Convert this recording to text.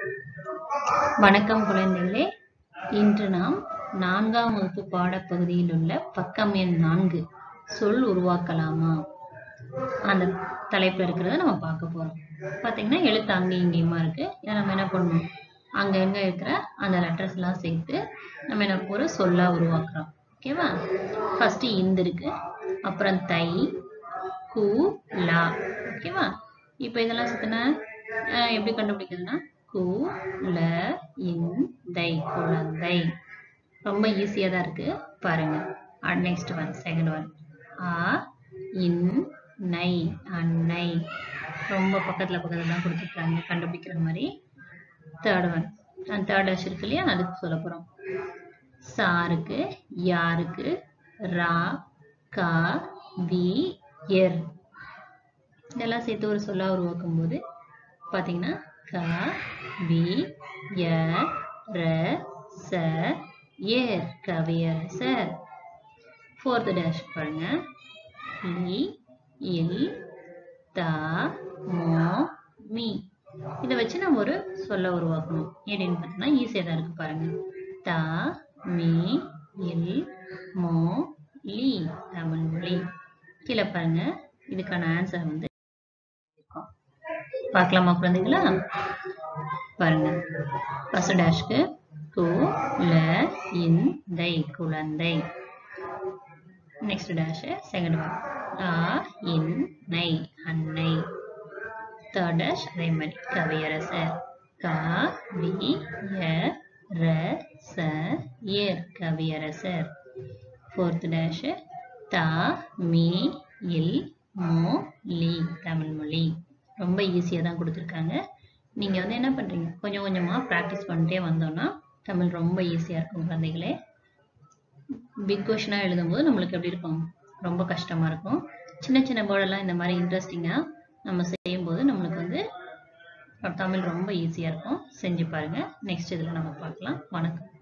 வணக்கம் குழந்தைகளே இன்று நாம் நான்காம் வகுப்பு பாடப்பகுதியில் உள்ள பக்கம் எண் நான்கு சொல் உருவாக்கலாமா அந்த தலைப்புல இருக்கிறத நம்ம பார்க்க போறோம் பாத்தீங்கன்னா எழுத்து அங்கேயும் இங்கேயுமா இருக்கு இதை நம்ம என்ன பண்ணணும் அங்க எங்க இருக்கிற அந்த லெட்டர்ஸ் எல்லாம் சேர்த்து நம்ம என்ன ஒரு சொல்லா உருவாக்குறோம் ஓகேவா ஃபர்ஸ்ட் இந்து இருக்கு அப்புறம் தை கு லா ஓகேவா இப்போ இதெல்லாம் சேர்த்துனா அஹ் எப்படி கண்டுபிடிக்கிறதுனா கு ல இன் தை குழந்தை ரொம்ப ஈஸியா தான் இருக்கு பாருங்க நெக்ஸ்ட் ஒன் செகண்ட் ஒன் ஆ இன் நை அன்னை ரொம்ப பக்கத்துல பக்கத்துல தான் கொடுத்துருக்காங்க கண்டுபிடிக்கிற மாதிரி தேர்ட் ஒன் அந்த தேர்ட் அஷ் இருக்கு இல்லையா அதுக்கு சொல்ல போறோம் சாருக்கு யாருக்கு ரா கா வி எர் இதெல்லாம் சேர்த்து ஒரு சொல்லா உருவாக்கும் போது பாத்தீங்கன்னா க வி ய ர ச ஏர் கவியரசர் ஃபோர்த் டேஷ் பாருங்க லி இல் த மோ மீ இதை வச்சு நம்ம ஒரு சொல்ல உருவாக்கணும் எப்படின்னு பார்த்தீங்கன்னா ஈஸியாக தான் இருக்கு பாருங்க த மீ இல் மோ லி தமிழ் மொழி கீழே பாருங்க இதுக்கான ஆன்சர் வந்து இருக்கும். பார்க்கலாமா குழந்தைகளா பாருங்க ஃபர்ஸ்ட் டேஷ்க்கு கு ல இன் தை குழந்தை நெக்ஸ்ட் டேஷ் செகண்ட் ஒன் ஆ இன் நை அன்னை தேர்ட் டேஷ் அதே மாதிரி கவியரசர் க வி ய ர ச ஏர் கவியரசர் ஃபோர்த் டேஷ் த மீ இல் மோ லி தமிழ் மொழி ரொம்ப ஈஸியாக தான் கொடுத்துருக்காங்க நீங்கள் வந்து என்ன பண்ணுறீங்க கொஞ்சம் கொஞ்சமாக ப்ராக்டிஸ் பண்ணிட்டே வந்தோம்னா தமிழ் ரொம்ப ஈஸியாக இருக்கும் குழந்தைகளே பிக் கொஷனாக எழுதும்போது நம்மளுக்கு எப்படி இருக்கும் ரொம்ப கஷ்டமாக இருக்கும் சின்ன சின்ன வேர்டெல்லாம் இந்த மாதிரி இன்ட்ரெஸ்டிங்காக நம்ம செய்யும்போது நம்மளுக்கு வந்து தமிழ் ரொம்ப ஈஸியாக இருக்கும் செஞ்சு பாருங்கள் நெக்ஸ்ட் இதில் நம்ம பார்க்கலாம் வணக்கம்